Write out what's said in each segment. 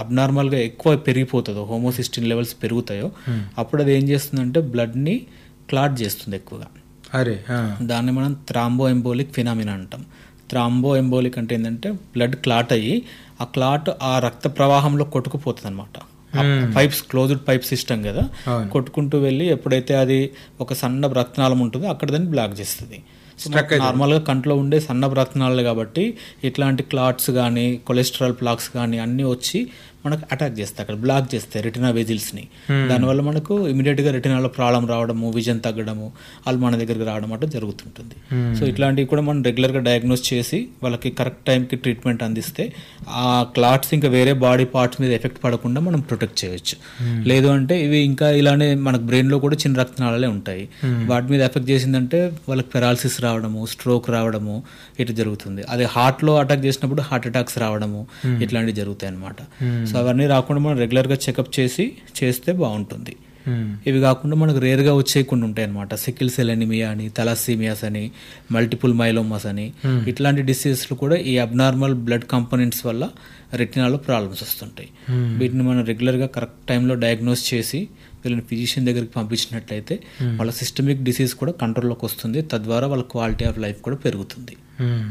అబ్నార్మల్గా ఎక్కువ పెరిగిపోతుందో homocysteine levels పెరుగుతాయో అప్పుడు అది ఏం చేస్తుందంటే బ్లడ్ని క్లాట్ చేస్తుంది ఎక్కువగా అరే ఆ. దాన్ని మనం థ్రాంబో ఎంబోలిక్ ఫినామినా అంటాం థ్రాంబో ఎంబోలిక్ అంటే ఏంటంటే బ్లడ్ క్లాట్ అయ్యి ఆ క్లాట్ ఆ రక్త ప్రవాహంలో కొట్టుకుపోతుంది అనమాట పైప్స్ క్లోజ్డ్ పైప్ సిస్టమ్ కదా అవును. కొట్టుకుంటూ వెళ్ళి ఎప్పుడైతే అది ఒక సన్న రక్తనాళం ఉంటుందో అక్కడ దాన్ని బ్లాక్ చేస్తుంది Struck నార్మల్గా కంట్లో ఉండే సన్న రక్తనాళాలు కాబట్టి ఇట్లాంటి క్లాట్స్ కానీ కొలెస్ట్రాల్ ప్లాక్స్ కానీ అన్నీ వచ్చి మనకు అటాక్ చేస్తాయి అక్కడ బ్లాక్ చేస్తాయి రెటినా వెజిల్స్ని దానివల్ల మనకు ఇమీడియట్గా రెటినాలో ప్రాబ్లం రావడము విజన్ తగ్గడము వాళ్ళు మన దగ్గరికి రావడం అటు జరుగుతుంటుంది సో ఇట్లాంటివి కూడా మనం రెగ్యులర్గా డయాగ్నోస్ చేసి వాళ్ళకి కరెక్ట్ టైంకి ట్రీట్మెంట్ అందిస్తే ఆ క్లాట్స్ ఇంకా వేరే బాడీ పార్ట్స్ మీద ఎఫెక్ట్ పడకుండా మనం ప్రొటెక్ట్ చేయొచ్చు లేదు అంటే ఇవి ఇంకా ఇలానే మనకు బ్రెయిన్లో కూడా చిన్న రక్తనాళాలే ఉంటాయి వాటి మీద ఎఫెక్ట్ చేసిందంటే వాళ్ళకి పెరాలసిస్ రావడము స్ట్రోక్ రావడము ఇటు జరుగుతుంది అదే హార్ట్లో అటాక్ చేసినప్పుడు హార్ట్ అటాక్స్ రావడము ఇట్లాంటివి జరుగుతాయి అనమాట సో అవన్నీ రాకుండా మనం రెగ్యులర్గా చెకప్ చేసి చేస్తే బాగుంటుంది ఉమ్. ఇవి కాకుండా మనకు రేర్గా వచ్చేయకుండా ఉంటాయి అనమాట సికిల్ సెల్ ఎనిమియా అని తలాసీమియాస్ అని మల్టిపుల్ మైలోమాస్ అని ఇట్లాంటి డిసీజెస్లు కూడా ఈ అబ్నార్మల్ బ్లడ్ కంపోనెంట్స్ వల్ల రెటినాలో ప్రాబ్లమ్స్ వస్తుంటాయి వీటిని మనం రెగ్యులర్గా కరెక్ట్ టైంలో డయాగ్నోస్ చేసి వీళ్ళని ఫిజిషియన్ దగ్గరికి పంపించినట్లయితే వాళ్ళ సిస్టమిక్ డిసీజ్ కూడా కంట్రోల్లోకి వస్తుంది తద్వారా వాళ్ళ క్వాలిటీ ఆఫ్ లైఫ్ కూడా పెరుగుతుంది ఉమ్.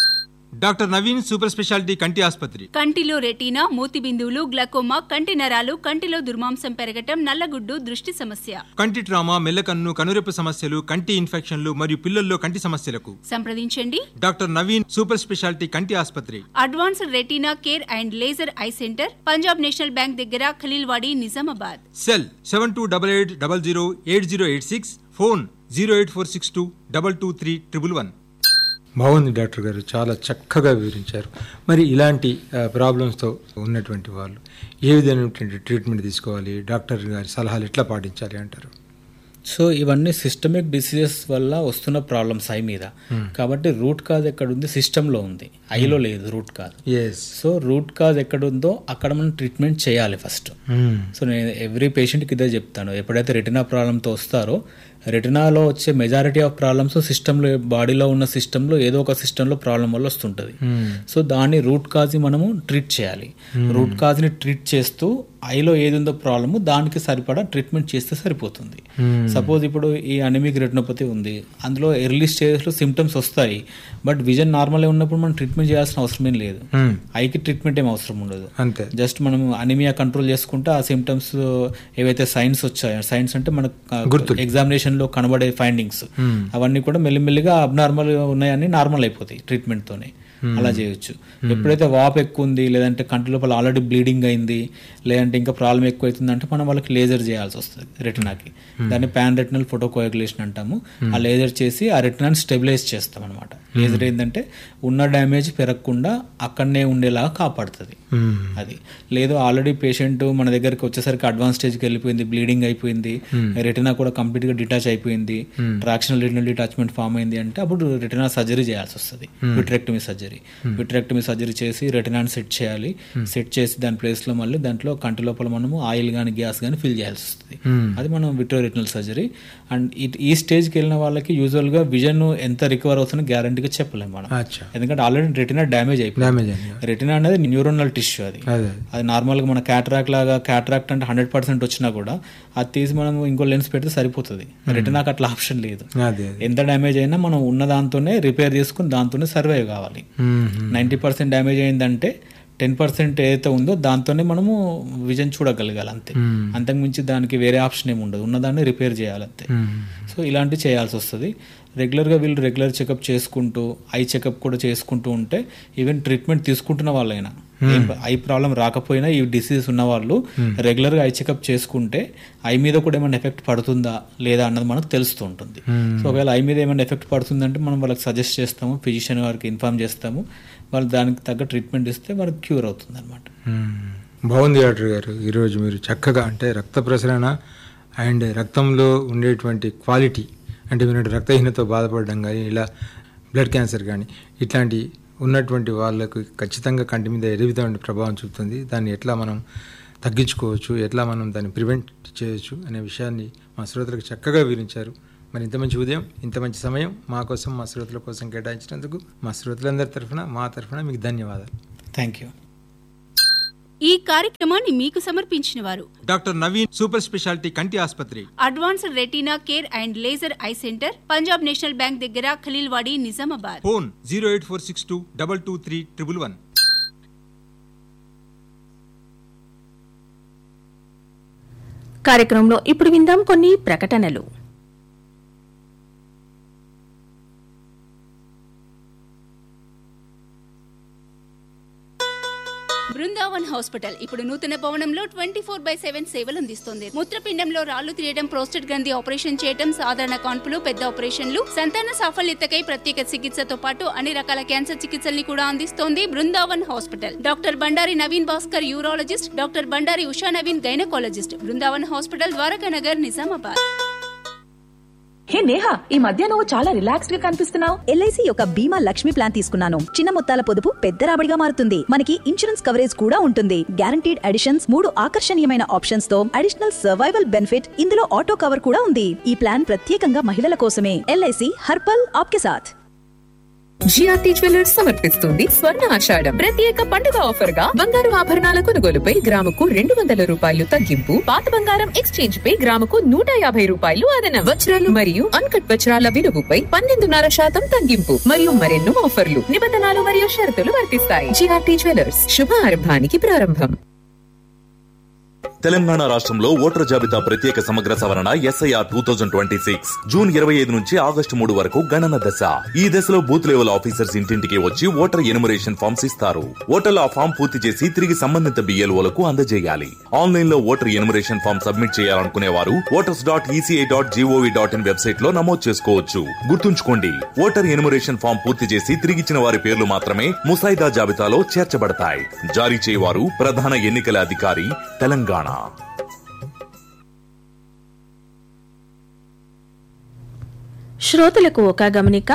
డాక్టర్ నవీన్ సూపర్ స్పెషాలిటీ కంటి ఆసుపత్రి కంటిలో రెటీనా మూతి బిందువులు గ్లకోమా కంటి నరాలు కంటిలో దుర్మాంసం పెరగటం నల్లగుడ్డు దృష్టి సమస్య కంటి ట్రామా మెల్లకన్ను కనురెప్ప సమస్యలు కంటి ఇన్ఫెక్షన్లు మరియు పిల్లల్లో కంటి సమస్యలకు సంప్రదించండి డాక్టర్ నవీన్ సూపర్ స్పెషాలిటీ కంటి ఆసుపత్రి advanced retina care and laser eye centre Punjab national bank దగ్గర Khaleelwadi Nizamabad cell seven two double eight double zero eight zero eight six phone zero eight four six two double two three triple one బాగుంది డాక్టర్ గారు చాలా చక్కగా వివరించారు మరి ఇలాంటి ఆ, ప్రాబ్లమ్స్తో ఉన్నటువంటి వాళ్ళు ఏ విధమైనటువంటి ట్రీట్మెంట్ తీసుకోవాలి డాక్టర్ గారి సలహాలు ఎట్లా పాటించాలి అంటారు సో ఇవన్నీ సిస్టమిక్ డిసీజెస్ వల్ల వస్తున్న ప్రాబ్లమ్స్ ఐ మీద కాబట్టి రూట్ కాజ్ ఎక్కడ ఉంది సిస్టంలో ఉంది ఐలో లేదు root cause yes so root cause ఎక్కడ ఉందో అక్కడ మనం ట్రీట్మెంట్ చేయాలి ఫస్ట్ సో నేను ఎవ్రీ పేషెంట్కి ఇదే చెప్తాను ఎప్పుడైతే రెటినా ప్రాబ్లంతో వస్తారో రెటినాలో వచ్చే మెజారిటీ ఆఫ్ ప్రాబ్లమ్స్ సిస్టంలో బాడీలో ఉన్న సిస్టంలో ఏదో ఒక సిస్టంలో ప్రాబ్లం వల్ల వస్తుంటుంది సో దాన్ని రూట్ కాజ్ని మనము ట్రీట్ చేయాలి రూట్ కాజ్ని ట్రీట్ చేస్తూ ఐలో ఏది ఉందో ప్రాబ్లము దానికి సరిపడా ట్రీట్మెంట్ చేస్తే సరిపోతుంది సపోజ్ ఇప్పుడు ఈ అనిమిక్ రెటినోపతి ఉంది అందులో ఎర్లీ స్టేజ్లో సిమ్టమ్స్ వస్తాయి బట్ విజన్ నార్మల్ ఉన్నప్పుడు మనం ట్రీట్మెంట్ చేయాల్సిన అవసరం ఏం లేదు ఐకి ట్రీట్మెంట్ ఏం అవసరం ఉండదు అంతే జస్ట్ మనం అనిమియా కంట్రోల్ చేసుకుంటే ఆ సిమ్టమ్స్ ఏవైతే సైన్స్ వచ్చాయో సైన్స్ అంటే మనకు ఎగ్జామినేషన్ లో కనబడే ఫైండింగ్స్ అవన్నీ కూడా మెల్లిమెల్లిగా అబ్నార్మల్ ఉన్నాయని నార్మల్ అయిపోతాయి ట్రీట్మెంట్ తోనే అలా చేయొచ్చు ఎప్పుడైతే వాప్ ఎక్కువ ఉంది లేదంటే కంటి లోపల ఆల్రెడీ బ్లీడింగ్ అయింది లేదంటే ఇంకా ప్రాబ్లం ఎక్కువ అవుతుంది అంటే మనం వాళ్ళకి లేజర్ చేయాల్సి వస్తుంది రెటినాకి దాన్ని పాన్ రెటినల్ ఫోటోకోయాగులేషన్ అంటాము ఆ లేజర్ చేసి ఆ రెటినాని స్టెబిలైజ్ చేస్తాం అనమాట లేజర్ ఏంటంటే ఉన్న డ్యామేజ్ పెరగకుండా అక్కడనే ఉండేలాగా కాపాడుతుంది అది లేదు ఆల్రెడీ పేషెంట్ మన దగ్గరికి వచ్చేసరికి అడ్వాన్స్ స్టేజ్కి వెళ్ళిపోయింది బ్లీడింగ్ అయిపోయింది రెటినా కూడా కంప్లీట్ గా డిటాచ్ అయిపోయింది ట్రాక్షనల్ రెటినల్ డిటాచ్మెంట్ ఫామ్ అయింది అంటే అప్పుడు రెటినా సర్జరీ చేయాల్సి వస్తుంది విట్రెక్టమీ సర్జరీ విట్రెక్టమీ సర్జరీ చేసి రెటినాని సెట్ చేయాలి సెట్ చేసి దాని ప్లేస్ లో మళ్ళీ దాంట్లో కంటి లోపల మనము ఆయిల్ గానీ గ్యాస్ గానీ ఫిల్ చేయాల్సి వస్తుంది అది మనం విట్రో రెటినల్ సర్జరీ అండ్ ఈ స్టేజ్కి వెళ్ళిన వాళ్ళకి యూజువల్ గా విజన్ ఎంత రికవర్ అవుతుందో గ్యారంటీగా చెప్పలేము మనం అచ్చా ఎందుకంటే ఆల్రెడీ రెటినా డ్యామేజ్ అయిపోయింది డ్యామేజ్ అయింది రెటినా అనేది న్యూరోనల్ టిష్యూ అది అదే అది నార్మల్గా మన క్యాటరాక్ట్ లాగా క్యాటరాక్ట్ అంటే హండ్రెడ్ పర్సెంట్ వచ్చినా కూడా అది తీసి మనం ఇంకో లెన్స్ పెడితే సరిపోతుంది రెటినాకి అట్లా ఆప్షన్ లేదు అదే ఎంత డ్యామేజ్ అయినా మనం ఉన్న దాంతోనే రిపేర్ చేసుకుని దాంతోనే సర్వైవ్ కావాలి నైంటీ పర్సెంట్ డ్యామేజ్ అయిందంటే టెన్ పర్సెంట్ ఏదైతే ఉందో దాంతోనే మనము విజన్ చూడగలగాలి అంతే అంతకుమించి దానికి వేరే ఆప్షన్ ఏమి ఉండదు ఉన్నదాన్ని రిపేర్ చేయాలి అంతే సో ఇలాంటివి చేయాల్సి వస్తుంది రెగ్యులర్గా వీళ్ళు రెగ్యులర్ చెకప్ చేసుకుంటూ ఐ చెకప్ కూడా చేసుకుంటూ ఉంటే ఈవెన్ ట్రీట్మెంట్ తీసుకుంటున్న వాళ్ళైనా ఐ ప్రాబ్లం రాకపోయినా ఈ డిసీజ్ ఉన్న వాళ్ళు రెగ్యులర్గా ఐ చెకప్ చేసుకుంటే ఐ మీద కూడా ఏమైనా ఎఫెక్ట్ పడుతుందా లేదా అన్నది మనకు తెలుస్తూ ఉంటుంది సో ఒకవేళ ఐ మీద ఏమైనా ఎఫెక్ట్ పడుతుందంటే మనం వాళ్ళకి సజెస్ట్ చేస్తాము ఫిజిషియన్ వారికి ఇన్ఫార్మ్ చేస్తాము వాళ్ళు దానికి తగ్గ ట్రీట్మెంట్ ఇస్తే వాళ్ళకి క్యూర్ అవుతుంది అనమాట మ్మ్. బాగుంది డాక్టర్ గారు ఈరోజు మీరు చక్కగా అంటే రక్త ప్రసరణ అండ్ రక్తంలో ఉండేటువంటి క్వాలిటీ అంటే మీరు రక్తహీనతో బాధపడడం కానీ ఇలా బ్లడ్ క్యాన్సర్ కానీ ఇట్లాంటి ఉన్నటువంటి వాళ్ళకు ఖచ్చితంగా కంటి మీద ఏ విధమైన ప్రభావం చూపుతుంది దాన్ని ఎట్లా మనం తగ్గించుకోవచ్చు ఎట్లా మనం దాన్ని ప్రివెంట్ చేయొచ్చు అనే విషయాన్ని మా శ్రోతలకు చక్కగా వివరించారు మరి ఇంత మంచి ఉదయం ఇంత మంచి సమయం మా కోసం మా శ్రోతల కోసం కేటాయించినందుకు మా శ్రోతలందరి తరఫున మా తరఫున మీకు ధన్యవాదాలు థ్యాంక్ యూ ఈ కార్యక్రమాన్ని మీకు సమర్పించిన వారు డాక్టర్ నవీన్ సూపర్ స్పెషాలిటీ కంటి ఆసుపత్రి advanced retina care and laser eye centre Punjab national bank దగ్గర Khaleelwadi Nizamabad phone zero eight four six two double two three triple one కార్యక్రమంలో ఇప్పుడు విందాం కొన్ని ప్రకటనలు బృందావన్ హాస్పిటల్ ఇప్పుడు నూతన భవనంలో ట్వంటీ ఫోర్ బై సెవెన్ సేవలు అందిస్తుంది మూత్రపిండంలో రాళ్లు తీయడం ప్రోస్టేట్ గ్రంథి ఆపరేషన్ చేయడం సాధారణ కాన్పులు పెద్ద ఆపరేషన్లు సంతాన సాఫల్యతకై ప్రత్యేక చికిత్సతో పాటు అన్ని రకాల క్యాన్సర్ చికిత్సల్ని కూడా అందిస్తోంది Brindavan hospital doctor Bandari Naveen Bhaskar urologist doctor Bandari Usha Naveen gynaecologist Brindavan hospital Dwaraka Nagar Nizamabad hey Neha ఈ మధ్య నువ్వు చాలా రిలాక్స్డ్ గా కనిపిస్తున్నావు ఎల్ఐసి యొక్క బీమా లక్ష్మి ప్లాన్ తీసుకున్నాను చిన్న మొత్తాల పొదుపు పెద్ద రాబడిగా మారుతుంది మనకి ఇన్సూరెన్స్ కవరేజ్ కూడా ఉంటుంది గ్యారంటీడ్ అడిషన్స్ మూడు ఆకర్షణీయమైన ఆప్షన్స్ తో అడిషనల్ సర్వైవల్ బెనిఫిట్ ఇందులో ఆటో కవర్ కూడా ఉంది ఈ ప్లాన్ ప్రత్యేకంగా మహిళల కోసమే ఎల్ఐసి హర్పల్ ఆప్కే సాథ్ జిఆర్టీ జ్యువెలర్స్ సమర్పిస్తుంది స్వర్ణ ఆషాఢం ప్రత్యేక పండుగ ఆఫర్ గా బంగారు ఆభరణాల కొనుగోలుపై గ్రాముకు రెండు వందల రూపాయలు తగ్గింపు పాత బంగారం ఎక్స్చేంజ్ పై గ్రాముకు నూట యాభై రూపాయలు అదన వజ్రాలు మరియు అన్కట్ వజ్రాల విలువపై పన్నెండున్నర శాతం తగ్గింపు మరియు మరెన్నో ఆఫర్లు నిబంధనలు మరియు షరతులు వర్తిస్తాయి జిఆర్టీ జ్యువెలర్స్ శుభ ఆరంభానికి ప్రారంభం తెలంగాణ రాష్ట్రంలో ఓటర్ జాబితా ప్రత్యేక సమగ్ర సవరణ SIR two thousand twenty six June ఇరవై ఐదు నుంచి ఆగస్టు మూడు వరకు గణన దశ ఈ దశలో బూత్ లెవెల్ ఆఫీసర్స్ ఇంటింటికి వచ్చి ఓటర్ ఎనుమరేషన్ ఫామ్స్ ఇస్తారు ఓటర్లు ఆ ఫామ్ పూర్తి చేసి తిరిగి సంబంధిత బిఎల్ఓలకు అందజేయాలి ఆన్లైన్ లో ఓటర్ ఎనుమరేషన్ ఫామ్ సబ్మిట్ చేయాలనుకునే వారు voters dot ECI dot gov dot in website లో నమోదు చేసుకోవచ్చు గుర్తుంచుకోండి ఓటర్ ఎనుమరేషన్ ఫామ్ పూర్తి చేసి తిరిగిచ్చిన వారి పేర్లు మాత్రమే ముసాయిదా జాబితాలో చేర్చబడతాయి జారీ చేయవారు ప్రధాన ఎన్నికల అధికారి తెలంగాణ శ్రోతలకు ఒక గమనిక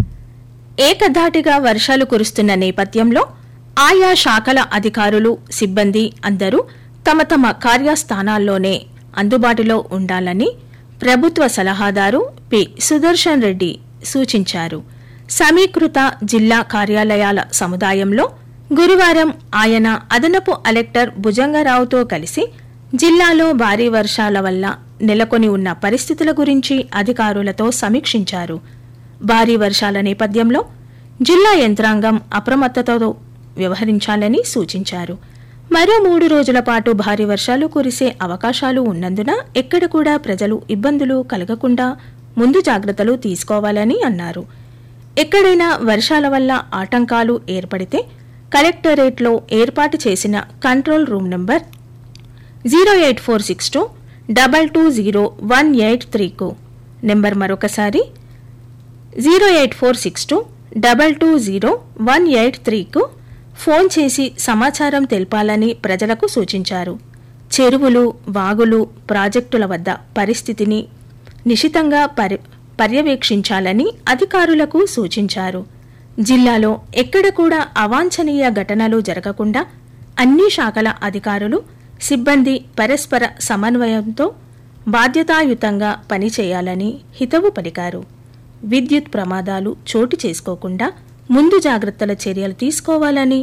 ఏకధాటిగా వర్షాలు కురుస్తున్న నేపథ్యంలో ఆయా శాఖల అధికారులు సిబ్బంది అందరూ తమ తమ కార్యస్థానాల్లోనే అందుబాటులో ఉండాలని ప్రభుత్వ సలహాదారు పి సుదర్శన్ రెడ్డి సూచించారు సమీకృత జిల్లా కార్యాలయాల సముదాయంలో గురువారం ఆయన అదనపు కలెక్టర్ భుజంగరావుతో కలిసి జిల్లాలో భారీ వర్షాల వల్ల నెలకొని ఉన్న పరిస్థితుల గురించి అధికారులతో సమీక్షించారు భారీ వర్షాల నేపథ్యంలో జిల్లా యంత్రాంగం అప్రమత్తతతో వ్యవహరించాలని సూచించారు మరో మూడు రోజుల పాటు భారీ వర్షాలు కురిసే అవకాశాలు ఉన్నందున ఎక్కడ కూడా ప్రజలు ఇబ్బందులు కలగకుండా ముందు జాగ్రత్తలు తీసుకోవాలని అన్నారు ఎక్కడైనా వర్షాల వల్ల ఆటంకాలు ఏర్పడితే కలెక్టరేట్లో ఏర్పాటు చేసిన control room number zero eight four six two double two zero one eight త్రీకు నెంబర్ మరొకసారి zero eight four six two double two zero one eight త్రీకు ఫోన్ చేసి సమాచారం తెలపాలని ప్రజలకు సూచించారు చెరువులు వాగులు ప్రాజెక్టుల వద్ద పరిస్థితిని నిశితంగా పరి పర్యవేక్షించాలని అధికారులకు సూచించారు జిల్లాలో ఎక్కడ కూడా అవాంఛనీయ ఘటనలు జరగకుండా అన్ని శాఖల అధికారులు సిబ్బంది పరస్పర సమన్వయంతో బాధ్యతాయుతంగా పనిచేయాలని హితవు పలికారు విద్యుత్ ప్రమాదాలు చోటు చేసుకోకుండా ముందు జాగ్రత్తల చర్యలు తీసుకోవాలని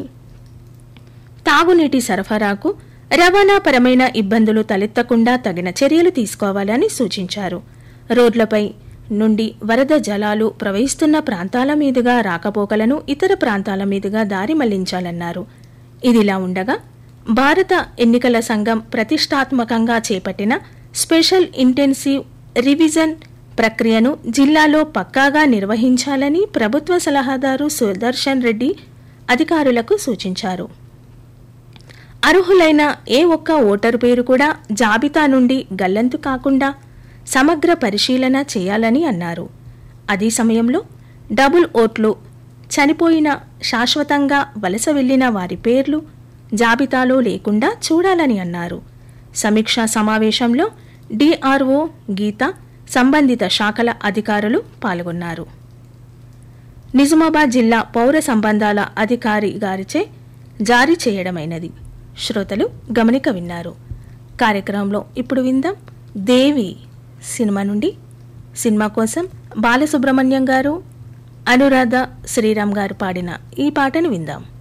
తాగునీటి సరఫరాకు రవాణాపరమైన ఇబ్బందులు తలెత్తకుండా తగిన చర్యలు తీసుకోవాలని సూచించారు రోడ్లపై నుండి వరద జలాలు ప్రవహిస్తున్న ప్రాంతాల మీదుగా రాకపోకలను ఇతర ప్రాంతాల మీదుగా దారి మళ్లించాలన్నారు ఇదిలా ఉండగా భారత ఎన్నికల సంఘం ప్రతిష్టాత్మకంగా చేపట్టిన స్పెషల్ ఇంటెన్సివ్ రివిజన్ ప్రక్రియను జిల్లాలో పక్కాగా నిర్వహించాలని ప్రభుత్వ సలహాదారు సుదర్శన్ రెడ్డి అధికారులకు సూచించారు అర్హులైన ఏ ఒక్క ఓటరు పేరు కూడా జాబితా నుండి గల్లంతు కాకుండా సమగ్ర పరిశీలన చేయాలని అన్నారు అదే సమయంలో డబుల్ ఓట్లు చనిపోయిన శాశ్వతంగా వలస వెళ్లిన వారి పేర్లు జాబితాలో లేకుండా చూడాలని అన్నారు సమీక్షా సమావేశంలో డిఆర్ఓ గీత సంబంధిత శాఖల అధికారులు పాల్గొన్నారు నిజామాబాద్ జిల్లా పౌర సంబంధాల అధికారి గారిచే జారీ చేయడమైనది శ్రోతలు గమనిక విన్నారు కార్యక్రమంలో ఇప్పుడు విందాం దేవి సినిమా నుండి సినిమా కోసం బాలసుబ్రహ్మణ్యం గారు అనురాధ శ్రీరామ్ గారు పాడిన ఈ పాటను విందాం